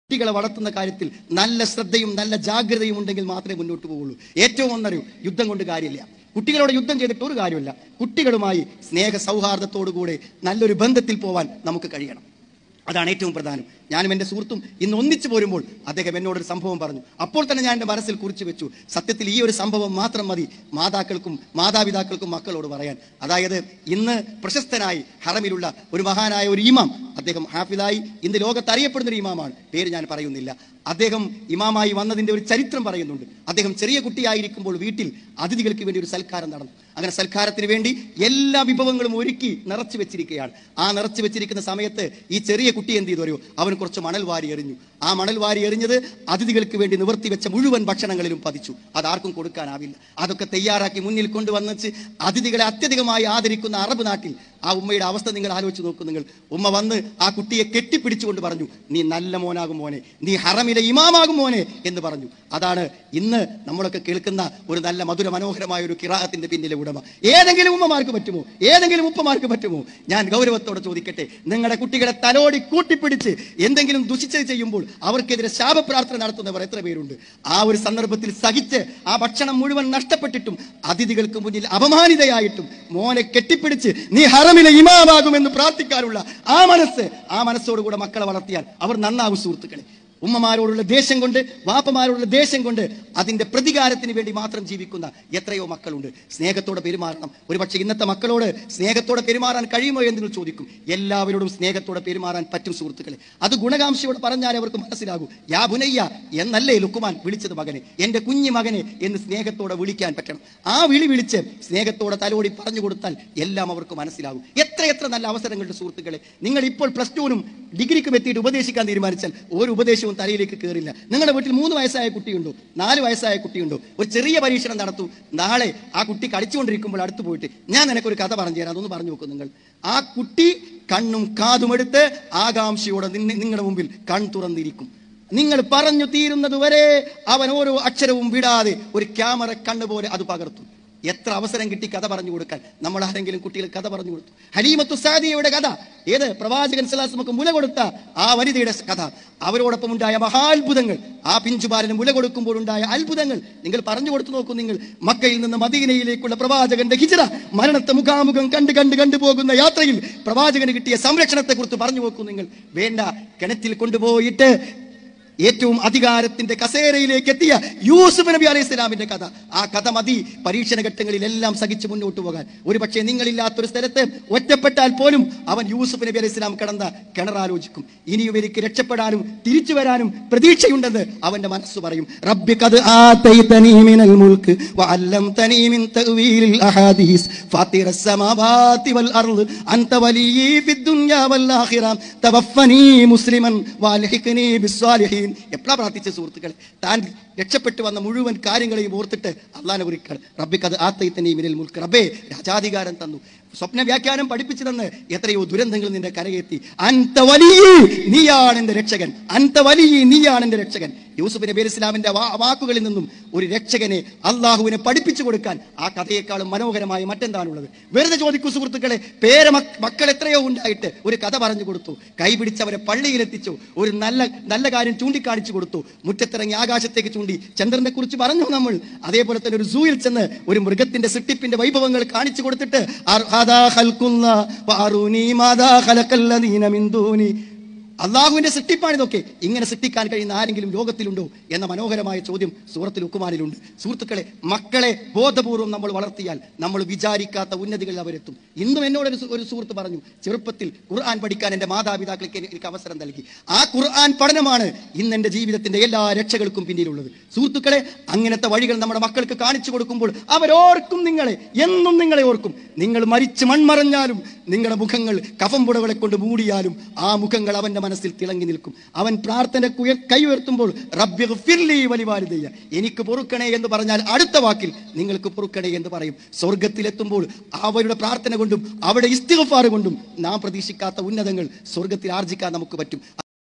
കുട്ടികളെ വളർത്തുന്ന കാര്യത്തിൽ നല്ല ശ്രദ്ധയും നല്ല ജാഗ്രതയും ഉണ്ടെങ്കിൽ മാത്രമേ മുന്നോട്ട് പോകുള്ളൂ ഏറ്റവും ഒന്നറിയൂ യുദ്ധം കൊണ്ട് കാര്യമില്ല കുട്ടികളോട് യുദ്ധം ചെയ്തിട്ട് ഒരു കാര്യമില്ല കുട്ടികളുമായി സ്നേഹ സൗഹാർദ്ദത്തോടുകൂടെ നല്ലൊരു ബന്ധത്തിൽ പോവാൻ നമുക്ക് കഴിയണം അതാണ് ഏറ്റവും പ്രധാനം ഞാനും എൻ്റെ സുഹൃത്തും ഇന്ന് ഒന്നിച്ചു പോരുമ്പോൾ അദ്ദേഹം എന്നോടൊരു സംഭവം പറഞ്ഞു അപ്പോൾ തന്നെ ഞാൻ എൻ്റെ മനസ്സിൽ കുറിച്ചു വെച്ചു സത്യത്തിൽ ഈ ഒരു സംഭവം മാത്രം മതി മാതാക്കൾക്കും മാതാപിതാക്കൾക്കും മക്കളോട് പറയാൻ അതായത് ഇന്ന് പ്രശസ്തനായി ഹറമിലുള്ള ഒരു മഹാനായ ഒരു ഇമാം അദ്ദേഹം ഹാഫിദായി ഇന്ന് ലോകത്ത് അറിയപ്പെടുന്ന ഒരു ഇമാമാണ് പേര് ഞാൻ പറയുന്നില്ല അദ്ദേഹം ഇമാമായി വന്നതിന്റെ ഒരു ചരിത്രം പറയുന്നുണ്ട് അദ്ദേഹം ചെറിയ കുട്ടിയായിരിക്കുമ്പോൾ വീട്ടിൽ അതിഥികൾക്ക് വേണ്ടി ഒരു സൽക്കാരം നടന്നു അങ്ങനെ സൽക്കാരത്തിന് വേണ്ടി എല്ലാ വിഭവങ്ങളും ഒരുക്കി നിറച്ചു വെച്ചിരിക്കുകയാണ് ആ നിറച്ചു വെച്ചിരിക്കുന്ന സമയത്ത് ഈ ചെറിയ കുട്ടി എന്ത് ചെയ്തു അറിയോ അവൻ കുറച്ച് മണൽ വാരി എറിഞ്ഞു ആ മണൽ വാരി എറിഞ്ഞത് അതിഥികൾക്ക് വേണ്ടി നിവർത്തി വെച്ച മുഴുവൻ ഭക്ഷണങ്ങളിലും പതിച്ചു അതാർക്കും കൊടുക്കാനാവില്ല അതൊക്കെ തയ്യാറാക്കി മുന്നിൽ കൊണ്ടുവന്നിച്ച് അതിഥികളെ അത്യധികമായി ആദരിക്കുന്ന അറബ് നാട്ടിൽ ആ ഉമ്മയുടെ അവസ്ഥ നിങ്ങൾ ആലോചിച്ച് നോക്കൂ നിങ്ങൾ ഉമ്മ വന്ന് ആ കുട്ടിയെ കെട്ടിപ്പിടിച്ചുകൊണ്ട് പറഞ്ഞു നീ നല്ല മോനാകും മോനെ നീ ഹറമിലെ ഇമാമാകും മോനെ എന്ന് പറഞ്ഞു അതാണ് ഇന്ന് നമ്മളൊക്കെ കേൾക്കുന്ന ഒരു നല്ല മധുര മനോഹരമായ ഒരു കിറാഹത്തിന്റെ പിന്നിലെ ഉടമ ഏതെങ്കിലും ഉമ്മമാർക്ക് പറ്റുമോ ഏതെങ്കിലും ഉപ്പമാർക്ക് പറ്റുമോ ഞാൻ ഗൗരവത്തോടെ ചോദിക്കട്ടെ നിങ്ങളുടെ കുട്ടികളെ തലോടി കൂട്ടിപ്പിടിച്ച് എന്തെങ്കിലും ദുഷിച്ചത് ചെയ്യുമ്പോൾ അവർക്കെതിരെ ശാപപ്രാർത്ഥന നടത്തുന്നവർ എത്ര പേരുണ്ട് ആ ഒരു സന്ദർഭത്തിൽ സഹിച്ച് ആ ഭക്ഷണം മുഴുവൻ നഷ്ടപ്പെട്ടിട്ടും അതിഥികൾക്ക് മുന്നിൽ അപമാനിതയായിട്ടും മോനെ കെട്ടിപ്പിടിച്ച് നീ ഹറമിലെ ഇമാമാകുമെന്ന് പ്രാർത്ഥിക്കാനുള്ള ആ മനസ്സ് ആ മനസ്സോടുകൂടെ മക്കളെ വളർത്തിയാൽ അവർ നന്നാകും സുഹൃത്തുക്കളെ ഉമ്മമാരോടുള്ള ദേഷ്യം കൊണ്ട് വാപ്പമാരോടുള്ള ദേഷ്യം കൊണ്ട് അതിന്റെ പ്രതികാരത്തിന് വേണ്ടി മാത്രം ജീവിക്കുന്ന എത്രയോ മക്കളുണ്ട് സ്നേഹത്തോടെ പെരുമാറണം ഒരുപക്ഷെ ഇന്നത്തെ മക്കളോട് സ്നേഹത്തോടെ പെരുമാറാൻ കഴിയുമോ എന്ന് നിങ്ങൾ ചോദിക്കും എല്ലാവരോടും സ്നേഹത്തോടെ പെരുമാറാൻ പറ്റും സുഹൃത്തുക്കളെ അത് ഗുണകാംക്ഷയോട് പറഞ്ഞാൽ അവർക്ക് മനസ്സിലാകൂ യാ ബുനയ്യ എന്നല്ലേ ലുക്കുമാൻ വിളിച്ചത് മകനെ എന്റെ കുഞ്ഞു മകനെ എന്ന് സ്നേഹത്തോടെ വിളിക്കാൻ പറ്റണം ആ വിളി വിളിച്ച് സ്നേഹത്തോടെ തലോടി പറഞ്ഞു കൊടുത്താൽ എല്ലാം അവർക്ക് മനസ്സിലാകും എത്ര എത്ര നല്ല അവസരങ്ങളുടെ സുഹൃത്തുക്കളെ നിങ്ങൾ ഇപ്പോൾ പ്ലസ് ടുവിനും ഡിഗ്രിക്കും എത്തിയിട്ട് ഉപദേശിക്കാൻ തീരുമാനിച്ചാൽ ഒരു ഉപദേശവും തലയിലേക്ക് കയറില്ല നിങ്ങളുടെ വീട്ടിൽ മൂന്ന് വയസ്സായ കുട്ടിയുണ്ടോ നാല് വയസ്സായ കുട്ടിയുണ്ടോ ഒരു ചെറിയ പരീക്ഷണം നടത്തൂ നാളെ ആ കുട്ടി കളിച്ചുകൊണ്ടിരിക്കുമ്പോൾ അടുത്ത് പോയിട്ട് ഞാൻ നിനക്കൊരു കഥ പറഞ്ഞു തരാം അതൊന്ന് പറഞ്ഞു നോക്കൂ നിങ്ങൾ ആ കുട്ടി കണ്ണും കാതും എടുത്ത് ആകാംക്ഷയോടെ നിന്നെ നിങ്ങളുടെ മുമ്പിൽ കൺ തുറന്നിരിക്കും നിങ്ങൾ പറഞ്ഞു തീരുന്നത് വരെ അവൻ ഓരോ അക്ഷരവും വിടാതെ ഒരു ക്യാമറ കണ്ണുപോലെ അത് പകർത്തും എത്ര അവസരം കിട്ടി കഥ പറഞ്ഞു കൊടുക്കാൻ നമ്മൾ ആരെങ്കിലും കുട്ടികൾ കഥ പറഞ്ഞു കൊടുത്തു ഹലീമത്തു സാദിയയുടെ കഥ ഏത് പ്രവാചകൻ സലാസ്മക്ക് മുല കൊടുത്ത ആ വനിതയുടെ കഥ അവരോടൊപ്പം ഉണ്ടായ മഹാത്ഭുതങ്ങൾ ആ പിഞ്ചുബാലന് മുല കൊടുക്കുമ്പോൾ ഉണ്ടായ അത്ഭുതങ്ങൾ നിങ്ങൾ പറഞ്ഞു കൊടുത്തു നോക്കൂ നിങ്ങൾ മക്കയിൽ നിന്ന് മദീനയിലേക്കുള്ള പ്രവാചകന്റെ ഹിജറ മരണത്തെ മുഖാമുഖം കണ്ട് കണ്ട് കണ്ടു പോകുന്ന യാത്രയിൽ പ്രവാചകന് കിട്ടിയ സംരക്ഷണത്തെ കുറിച്ച് പറഞ്ഞു നോക്കൂ നിങ്ങൾ വേണ്ട കിണറ്റിൽ കൊണ്ടുപോയിട്ട് ഏറ്റവും അധികാരത്തിന്റെ കസേരയിലേക്ക് എത്തിയ യൂസുഫ് നബി അലൈഹി സ്വലാമിന്റെ കഥ ആ കഥ മതി പരീക്ഷണ ഘട്ടങ്ങളിലെല്ലാം സഹിച്ച് മുന്നോട്ട് പോകാൻ ഒരു പക്ഷേ നിങ്ങളില്ലാത്തൊരു സ്ഥലത്ത് ഒറ്റപ്പെട്ടാൽ പോലും അവൻ യൂസുഫ് നബി അലൈഹി സ്വലാം കിടന്ന കിണറാലോചിക്കും ഇനിയും എനിക്ക് രക്ഷപ്പെടാനും തിരിച്ചു വരാനും പ്രതീക്ഷയുണ്ടെന്ന് അവന്റെ മനസ്സ് പറയും റബ്ബി ഖദ് ആതൈതനി മിനൽ മുൽക്ക് വഅല്ലംതനി മിൻ തഅ്വീലിൽ അഹാദീസ് ഫാത്തിറ السماوات والارض انت وليي في الدنيا والاخره توفني مسلما والحقني بالصالحين എപ്പോഴാ പ്രാർത്ഥിച്ച സുഹൃത്തുക്കളെ താൻ രക്ഷപ്പെട്ടു വന്ന മുഴുവൻ കാര്യങ്ങളെയും ഓർത്തിട്ട് അള്ളാനെ കുറിക്കാണ് റബ്ബിക്ക് അത് ആത്തൈത്തന്നെ മിനൽ മുൽക്ക് റബ്ബേ രാജാധികാരം തന്നു സ്വപ്ന വ്യാഖ്യാനം പഠിപ്പിച്ചു തന്ന് എത്രയോ ദുരന്തങ്ങൾ നിന്റെ കരകെത്തി അന്ത വലിയ നീയാണ് എന്റെ രക്ഷകൻ അന്ത വലിയ നീയാണ് എന്റെ രക്ഷകൻ യൂസുഫ് നബി അലൈഹി ഇസ്ലാമിന്റെ വാ- വാക്കുകളിൽ നിന്നും ഒരു രക്ഷകനെ അള്ളാഹുവിനെ പഠിപ്പിച്ചു കൊടുക്കാൻ ആ കഥയെക്കാളും മനോഹരമായ മറ്റെന്താണുള്ളത് വെറുതെ ചോദിക്കൂ സുഹൃത്തുക്കളെ പേര മക്ക- മക്കൾ എത്രയോ ഉണ്ടായിട്ട് ഒരു കഥ പറഞ്ഞു കൊടുത്തു കൈപിടിച്ചവരെ പള്ളിയിലെത്തിച്ചു ഒരു നല്ല നല്ല കാര്യം ചൂണ്ടിക്കാണിച്ചു കൊടുത്തു മുറ്റത്തിറങ്ങി ആകാശത്തേക്ക് ചൂണ്ടി ചന്ദ്രനെ കുറിച്ച് പറഞ്ഞു നമ്മൾ അതേപോലെ തന്നെ ഒരു സൂയിൽ ചെന്ന് ഒരു മൃഗത്തിന്റെ സിട്ടിപ്പിന്റെ വൈഭവങ്ങൾ കാണിച്ചു കൊടുത്തിട്ട് അർ- ഹാദാ ഖൽഖുല്ലാ വഅറൂനി മാദാ ഖലഖല്ലദീന മിൻ ദൂനി അള്ളാഹുവിന്റെ സൃഷ്ടിപ്പാണ് ഇതൊക്കെ ഇങ്ങനെ സൃഷ്ടിക്കാൻ കഴിയുന്ന ആരെങ്കിലും ലോകത്തിലുണ്ടോ എന്ന മനോഹരമായ ചോദ്യം സൂറത്തിൽ ഉക്കുമാനിലുണ്ട് സുഹൃത്തുക്കളെ മക്കളെ ബോധപൂർവം നമ്മൾ വളർത്തിയാൽ നമ്മൾ വിചാരിക്കാത്ത ഉന്നതികളിൽ അവരെത്തും ഇന്നും എന്നോട് ഒരു സു- ഒരു സുഹൃത്ത് പറഞ്ഞു ചെറുപ്പത്തിൽ ഖുർആൻ പഠിക്കാൻ എൻ്റെ മാതാപിതാക്കൾക്ക് എനി- എനിക്ക് അവസരം നൽകി ആ ഖുർആൻ പഠനമാണ് ഇന്ന് എൻ്റെ ജീവിതത്തിന്റെ എല്ലാ രക്ഷകൾക്കും പിന്നിലുള്ളത് സുഹൃത്തുക്കളെ അങ്ങനത്തെ വഴികൾ നമ്മുടെ മക്കൾക്ക് കാണിച്ചു കൊടുക്കുമ്പോൾ അവരോർക്കും നിങ്ങളെ എന്നും നിങ്ങളെ ഓർക്കും നിങ്ങൾ മരിച്ച് മൺമറഞ്ഞാലും നിങ്ങളുടെ മുഖങ്ങൾ കഫംപുടകളെ കൊണ്ട് മൂടിയാലും ആ മുഖങ്ങൾ അവന്റെ മനസ്സിൽ തിളങ്ങി നിൽക്കും അവൻ പ്രാർത്ഥന കൈ ഉയർത്തുമ്പോൾ റബ്ബി ഗഫിർലി വലിവാലിതയ്യ എനിക്ക് പൊറുക്കണേ എന്ന് പറഞ്ഞാൽ അടുത്ത വാക്കിൽ നിങ്ങൾക്ക് പൊറുക്കണേ എന്ന് പറയും സ്വർഗത്തിലെത്തുമ്പോൾ അവരുടെ പ്രാർത്ഥന കൊണ്ടും അവിടെ ഇസ്തിഗഫാർ കൊണ്ടും നാം പ്രതീക്ഷിക്കാത്ത ഉന്നതങ്ങൾ സ്വർഗത്തിൽ ആർജിക്കാൻ നമുക്ക് പറ്റും